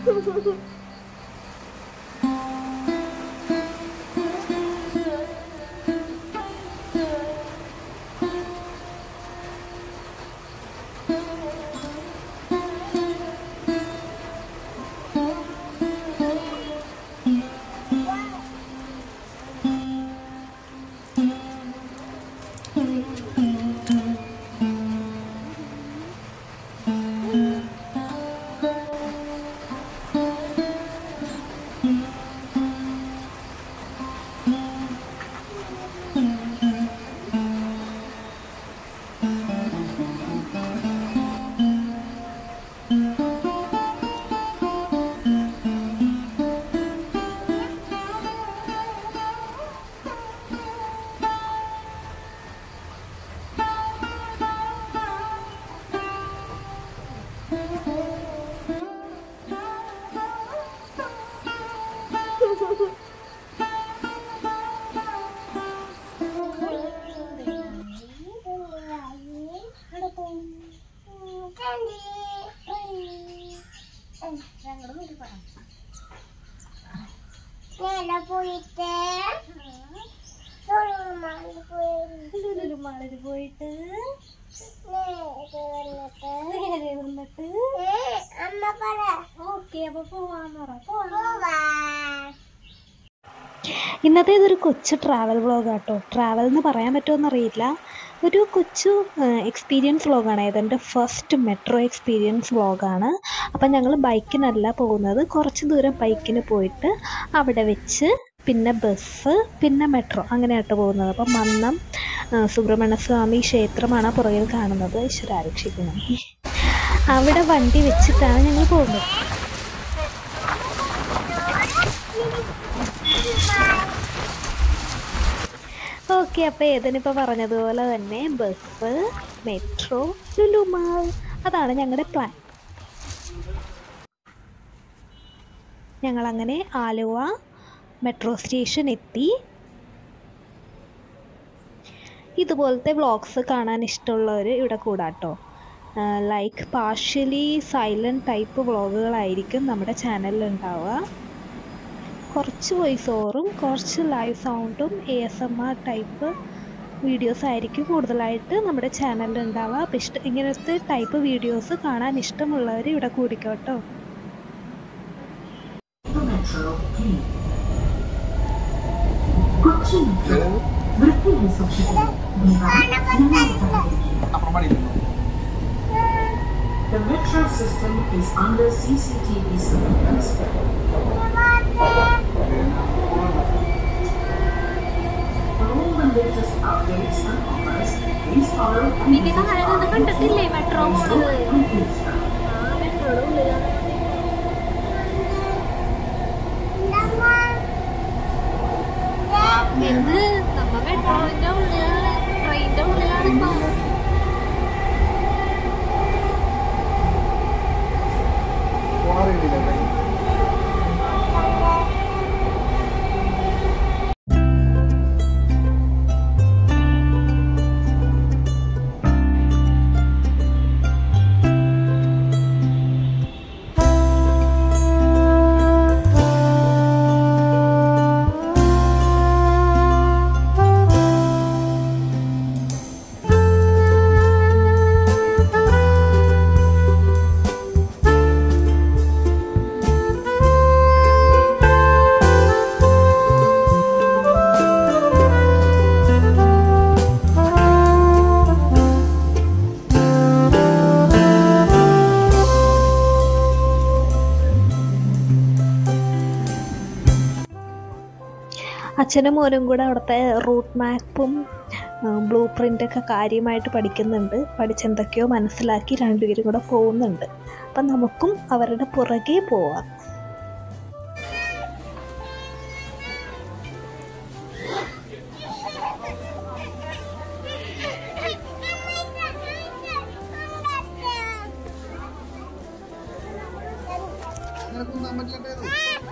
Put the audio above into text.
നേരെ പോയിട്ട് സുലുമാളിൽ പോയി ലുലുമാളിൽ പോയിട്ട് നേരെ വന്നിട്ട് നേരെ വന്നിട്ട് ഏ, അമ്മ പറ ഓക്കെ അപ്പൊ പോവാന്ന് പറ പോവാം പോവാ ഇന്നത്തെ ഇതൊരു കൊച്ചു ട്രാവൽ വ്ളോഗ് ആട്ടോ ട്രാവൽ എന്ന് പറയാൻ പറ്റുമോ അറിയില്ല ഒരു കൊച്ചു എക്സ്പീരിയൻസ് വ്ളോഗാണ് ഇതെൻ്റെ ഫസ്റ്റ് മെട്രോ എക്സ്പീരിയൻസ് വ്ളോഗാണ് അപ്പം ഞങ്ങൾ ബൈക്കിനല്ല പോകുന്നത് കുറച്ച് ദൂരം ബൈക്കിന് പോയിട്ട് അവിടെ വെച്ച് പിന്നെ ബസ് പിന്നെ മെട്രോ അങ്ങനെയാട്ടോ പോകുന്നത് അപ്പം മന്നം ആ, സുബ്രഹ്മണ്യ സ്വാമി ക്ഷേത്രമാണ് പുറകിൽ കാണുന്നത് ഈശ്വരാരക്ഷിക്കണം അവിടെ വണ്ടി വെച്ചിട്ടാണ് ഞങ്ങൾ പോകുന്നത് ഓക്കെ അപ്പോൾ ഏതനിപ്പോൾ പറഞ്ഞതുപോലെ തന്നെ ബസ് മെട്രോ ലുലുമാൾ അതാണ് ഞങ്ങളുടെ പ്ലാൻ ഞങ്ങളങ്ങനെ ആലുവ മെട്രോ സ്റ്റേഷൻ എത്തി ഇതുപോലത്തെ വ്ളോഗ്സ് കാണാൻ ഇഷ്ടമുള്ളവർ ഇവിടെ കൂടാട്ടോ ലൈക്ക് പാർഷ്യലി സൈലൻറ്റ് ടൈപ്പ് വ്ളോഗുകളായിരിക്കും നമ്മുടെ ചാനലിൽ ഉണ്ടാവുക കുറച്ച് വോയിസ് ഓവറും കുറച്ച് ലൈവ് സൗണ്ടും A S M R type videos ആയിരിക്കും കൂടുതലായിട്ട് നമ്മുടെ ചാനലിൽ ഉണ്ടാവുക അപ്പോൾ ഇഷ്ടം ഇങ്ങനത്തെ ടൈപ്പ് വീഡിയോസ് കാണാൻ ഇഷ്ടമുള്ളവർ ഇവിടെ കൂടിക്കോട്ടോ metro P. കൊച്ചി മെട്രോ വൃത്തിയിൽ സൂക്ഷിക്കണം അപ്പുറം പഠിക്കുന്നു The metro system is under CCTV surveillance. For all the latest updates and offers, please follow Nikita ആരത് കണ്ടിട്ടില്ലേ മെട്രോ പോണത് and Insta. ആ മെട്രോയുടെ ഉള്ളിലാണ് എന്ത് നമ്മ മെട്രോന്റെ ഉള്ളിലാണ് ട്രെയിനിന്റെ ഉള്ളിലാണ് ഇപ്പൊ പോണറിയില്ല അച്ഛനും മോനും കൂടെ അവിടുത്തെ റൂട്ട് മാപ്പും ബ്ലൂ പ്രിൻ്റൊക്കെ കാര്യമായിട്ട് പഠിക്കുന്നുണ്ട് പഠിച്ചെന്തൊക്കെയോ മനസ്സിലാക്കി രണ്ടുപേരും കൂടെ പോകുന്നുണ്ട് അപ്പം നമുക്കും അവരുടെ പുറകെ പോവാം നിനക്കൊന്നും പറ്റില്ല